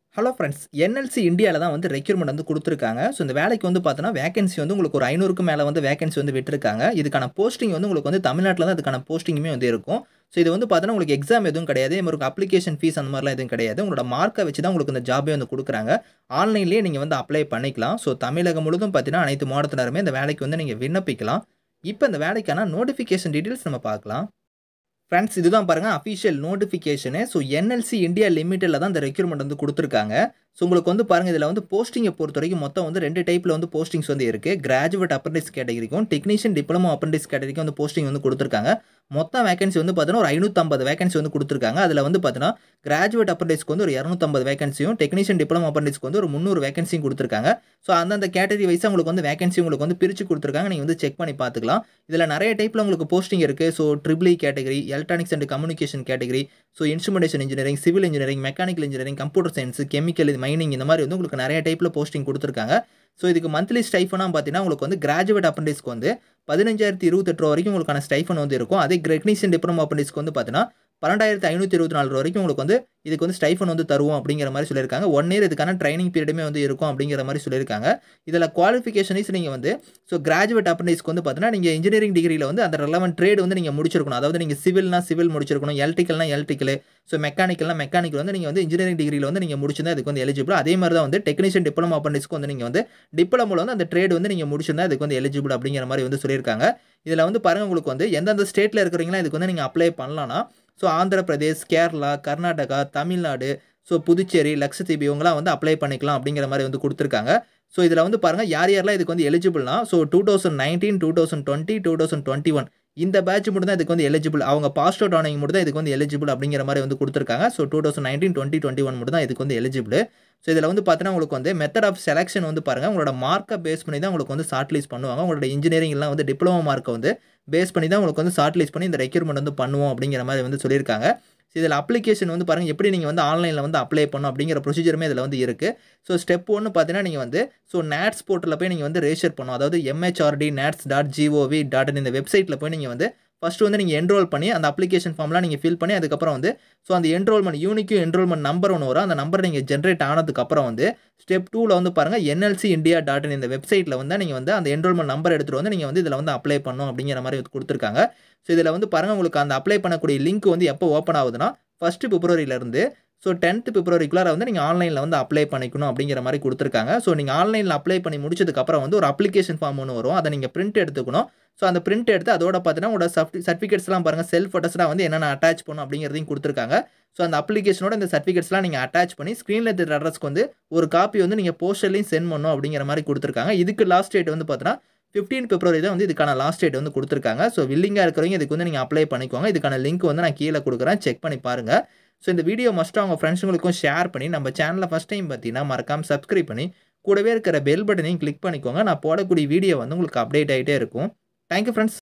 hello friends NLC இந்தியாவில் தான் வந்து ரெக்யூர்மெண்ட் வந்து கொடுத்துருக்காங்க ஸோ இந்த வேலைக்கு வந்து பார்த்தோன்னா வேகன்சி வந்து உங்களுக்கு ஒரு ஐநூறுக்கு மேலே வந்து வேகன்சி வந்து விட்டுருக்காங்க இதுக்கான போஸ்டிங் வந்து உங்களுக்கு வந்து தமிழ்நாட்டில் தான் அதுக்கான போஸ்டிங்குமே வந்து இருக்கும் ஸோ இது வந்து பார்த்தோன்னா உங்களுக்கு எக்ஸாம் எதுவும் கிடையாது உங்களுக்கு அப்ளிகேஷன் ஃபீஸ் அந்த மாதிரிலாம் எதுவும் கிடையாது உங்களோட மார்க்கை வச்சு தான் உங்களுக்கு இந்த ஜாபே வந்து கொடுக்குறாங்க ஆன்லைன்லேயே நீங்கள் வந்து அப்ளை பண்ணிக்கலாம் ஸோ தமிழகம் முழுதும் பார்த்தீங்கன்னா அனைத்து மாவட்டத்தினருமே இந்த வேலைக்கு வந்து நீங்கள் விண்ணப்பிக்கலாம் இப்போ இந்த வேலைக்கான நோட்டிஃபிகேஷன் டீட்டெயில்ஸ் நம்ம பார்க்கலாம் ஃப்ரெண்ட்ஸ் இதுதான் பாருங்கள் official notification so NLC India லிமிட்டடில் தான் இந்த ரெக்யூர்மெண்ட் வந்து கொடுத்துருக்காங்க ஸோ உங்களுக்கு வந்து பாருங்கள் இதில் வந்து போஸ்டிங்கை பொறுத்த வரைக்கும் மொத்தம் வந்து ரெண்டு டைப்பில் வந்து போஸ்டிங்ஸ் வந்து இருக்குது கிராஜுவேட் அப்ரண்டிஸ் கேட்டகரிக்கும் டெக்னீஷியன் டிப்ளமோ அப்ரண்டிஸ் கேட்டகரிக்கும் வந்து போஸ்டிங் வந்து கொடுத்துருக்காங்க மொத்தம் வேகன்சி வந்து பார்த்தீங்கன்னா ஒரு ஐநூற்றம்பது வேகன்சி வந்து கொடுத்துருக்காங்க அதில் வந்து பார்த்தீங்கன்னா கிராஜுவேட் அப்ரண்டிஸ்க்கு வந்து ஒரு இரநூத்தம்பது வேகன்சியும் டெக்னீஷியன் டிப்ளமோ அப்ரண்டிஸ்க்கு வந்து ஒரு முந்நூறு வேகன்சியும் கொடுத்துருக்காங்க ஸோ அந்தந்த கேட்டகரி வைஸ் உங்களுக்கு வந்து வேகன்சி உங்களுக்கு வந்து பிரித்து கொடுத்துருக்காங்க நீங்கள் வந்து செக் பண்ணி பார்த்துக்கலாம் இதில் நிறைய டைப்பில் உங்களுக்கு போஸ்டிங் இருக்குது so triple category electronics and communication category so instrumentation engineering civil engineering mechanical engineering computer science chemical mining இந்த மாதிரி வந்து உங்களுக்கு நிறைய டைப்பில் போஸ்டிங் கொடுத்துருக்காங்க ஸோ இதுக்கு மந்த்லி ஸ்டைஃபனாக பார்த்தீங்கன்னா உங்களுக்கு வந்து கிராஜுவேட் அப்ரண்டிஸ்க்கு வந்து பதினஞ்சாயிரத்தி இருபத்தெட்டு ரூபா வரைக்கும் உங்களுக்கான ஸ்டைஃபன் வந்து இருக்கும் அதே டெக்னீஷியன் டிப்ளமோ அப்ரண்டிஸ்க்கு வந்து பார்த்தீங்கன்னா பன்னெண்டாயிரத்தி ஐநூற்றி இருபத்தி நாலு வரைக்கும் உங்களுக்கு வந்து இதுக்கு வந்து ஸ்டைஃபன் வந்து தருவோம் அப்படிங்கிற மாதிரி சொல்லியிருக்காங்க ஒன் இயர் இதுக்கான ட்ரைனிங் பீரியடுமே வந்து இருக்கும் அப்படிங்கிற மாதிரி சொல்லியிருக்காங்க இதில் குவாலிஃபிகேஷனைஸ் நீங்கள் வந்து ஸோ கிராஜுவேட் அப்ரண்டிஸ்க்கு வந்து பார்த்தீங்கன்னா நீங்கள் இன்ஜினியரிங் டிகிரியில் வந்து அந்த ரெலவெண்ட் ட்ரேட் வந்து நீங்கள் முடிச்சிருக்கணும் அதாவது நீங்கள் சிவில்னா சிவில் முடிச்சிருக்கணும் எலக்ட்ரிக்கல்னா எலக்ட்ரிக்கல் ஸோ மெக்கானிக்கல்னா மெக்கானிக்கல் வந்து நீங்கள் வந்து இன்ஜினியரிங் டிகிரியில் வந்து நீங்கள் முடிச்சிருந்தா இதுக்கு வந்து எலிஜிபிள் அதே மாதிரி தான் வந்து டெக்னீஷியன் டிப்ளமோ அப்ரண்டிஸ்க்கு வந்து நீங்கள் வந்து டிப்ளமோவில் வந்து அந்த ட்ரேட் வந்து நீங்கள் முடிச்சிருந்தா இதுக்கு வந்து எலிஜிபிள் அப்படிங்கிற மாதிரி வந்து சொல்லியிருக்காங்க இதில் வந்து பாருங்கள் உங்களுக்கு வந்து எந்தெந்த ஸ்டேட்டில் இருக்கிறீங்களா இதுக்கு வந்து நீங்கள் அப்ளை பண்ணலாம்னா ஸோ ஆந்திர பிரதேஷ் கேரளா கர்நாடகா தமிழ்நாடு ஸோ புதுச்சேரி லக்ஷதீப் இவங்களாம் வந்து அப்ளை பண்ணிக்கலாம் அப்படிங்கிற மாதிரி வந்து கொடுத்துருக்காங்க ஸோ இதில் வந்து பாருங்கள் யார் யாரெல்லாம் இதுக்கு வந்து எலிஜிபிள்னா so two thousand nineteen two thousand twenty two thousand twenty one இந்த பேட்ச் மட்டும் தான் இதுக்கு வந்து எலிஜிபிள் அவங்க பாஸ்ட் அவுட் ஆனவங்க மட்டும் தான் இதுக்கு வந்து எலிஜிபிள் அப்படிங்கிற மாதிரி வந்து கொடுத்துருக்காங்க so two thousand nineteen twenty twenty one மட்டும் தான் இதுக்கு வந்து எலிஜிபிள் ஸோ இதில் வந்து பார்த்தீங்கன்னா உங்களுக்கு வந்து மெத்தட் ஆஃப் செலெக்ஷன் வந்து பாருங்கள் உங்களோட மார்க்கை பேஸ் பண்ணி தான் உங்களுக்கு வந்து ஷார்ட் லிஸ்ட் பண்ணுவாங்க உங்களோட இன்ஜினியரிங் எல்லாம் வந்து டிப்ளமோ மார்க்கை வந்து பேஸ் பண்ணி தான் உங்களுக்கு வந்து ஷார்ட் லிஸ்ட் பண்ணி இந்த ரெக்யூர்மெண்ட் வந்து பண்ணுவோம் அப்படிங்கிற மாதிரி வந்து சொல்லியிருக்காங்க ஸோ இதில் அப்ளிகேஷன் வந்து பாருங்கள் எப்படி நீங்கள் வந்து ஆன்லைனில் வந்து அப்ளை பண்ணும் அப்படிங்கிற ப்ரொசீஜருமே இதில் வந்து இருக்குது ஸோ ஸ்டெப் ஒன்று பார்த்தீங்கன்னா நீங்கள் வந்து ஸோ நேட்ஸ் போர்ட்டலில் போய் நீங்கள் வந்து ரெஜிஸ்டர் பண்ணும் அதாவது MHRD NATS dot GOV dot இந்த வெப்சைட்டில் போய் நீங்கள் வந்து ஃபஸ்ட்டு வந்து நீங்கள் என்ரோல் பண்ணி அந்த அப்ளிகேஷன் ஃபார்ம்லாம் நீங்கள் ஃபில் பண்ணி அதுக்கப்புறம் வந்து ஸோ அந்த என்ரோல்மெண்ட் யூனிக்கும் என்ரோல்மெண்ட் நம்பர் ஒன்று வரும் அந்த நம்பர் நீங்கள் ஜென்ரேட் ஆனதுக்கப்புறம் வந்து ஸ்டெப் டூவில் வந்து பாருங்கள் என்எல்சி இந்தியா டாட் இன் இந்த வெப்சைட்டில் வந்து நீங்கள் வந்து அந்த என்ரோல்மெண்ட் நம்பர் எடுத்துகிட்டு வந்து நீங்கள் வந்து இதில் வந்து அப்ளை பண்ணும் அப்படிங்கிற மாதிரி கொடுத்துருக்காங்க ஸோ இதில் வந்து பாருங்கள் உங்களுக்கு அந்த அப்ளை பண்ணக்கூடிய லிங்க் வந்து எப்போ ஓப்பன் ஆகுதுன்னா ஃபஸ்ட்டு பிப்ரவரியிலேருந்து ஸோ டென்த் பிப்ரவரிக்குள்ளார வந்து நீங்கள் ஆன்லைனில் வந்து அப்ளை பண்ணிக்கணும் அப்படிங்கிற மாதிரி கொடுத்துருக்காங்க ஸோ நீங்கள் ஆன்லைனில் அப்ளை பண்ணி முடிச்சதுக்கப்புறம் வந்து ஒரு அப்ளிகேஷன் ஃபார்ம் ஒன்று வரும் அதை நீங்கள் பிரிண்ட் எடுத்துக்கணும் ஸோ அந்த பிரிண்ட் எடுத்து அதோட பார்த்தீங்கன்னா உங்களோட சர்டி சர்டிஃபிகேட்ஸ்லாம் பாருங்கள் செல்ஃப் ஃபோட்டோஸ்லாம் வந்து என்னென்ன அட்டாச் பண்ணும் அப்படிங்கிறதையும் கொடுத்துருக்காங்க ஸோ அந்த அப்ளிகேஷனோட இந்த சர்டிஃபிகேட்ஸ்லாம் நீங்கள் அட்டாச் பண்ணி ஸ்க்ரீனில் இருக்கிற அட்ரஸ்க்கு வந்து ஒரு காப்பி வந்து நீங்கள் போஸ்டர்லையும் சென்ட் பண்ணும் அப்படிங்கிற மாதிரி கொடுத்துருக்காங்க இதுக்கு லாஸ்ட் டேட் வந்து பார்த்தீங்கன்னா ஃபிஃப்டீன் பிப்ரவரி தான் வந்து இதுக்கான லாஸ்ட் டேட் வந்து கொடுத்துருக்காங்க ஸோ வில்லிங்காக இருக்கிறவங்க இதுக்கு வந்து நீங்கள் அப்ளை பண்ணிக்கோங்க இதுக்கான லிங்க் வந்து நான் கீழே கொடுக்குறேன் செக் பண்ணி பாருங்கள் ஸோ இந்த வீடியோ மஸ்ட்டாக அவங்க ஃப்ரெண்ட்ஸுங்களுக்கும் ஷேர் பண்ணி நம்ம சேனலில் ஃபஸ்ட் டைம் பார்த்தீங்கன்னா மறக்காமல் சப்ஸ்கிரைப் பண்ணி கூடவே இருக்கிற பெல் பட்டனையும் கிளிக் பண்ணிக்கோங்க நான் போடக்கூடிய வீடியோ வந்து உங்களுக்கு அப்டேட் ஆகிட்டே இருக்கும் தேங்க்யூ ஃப்ரெண்ட்ஸ்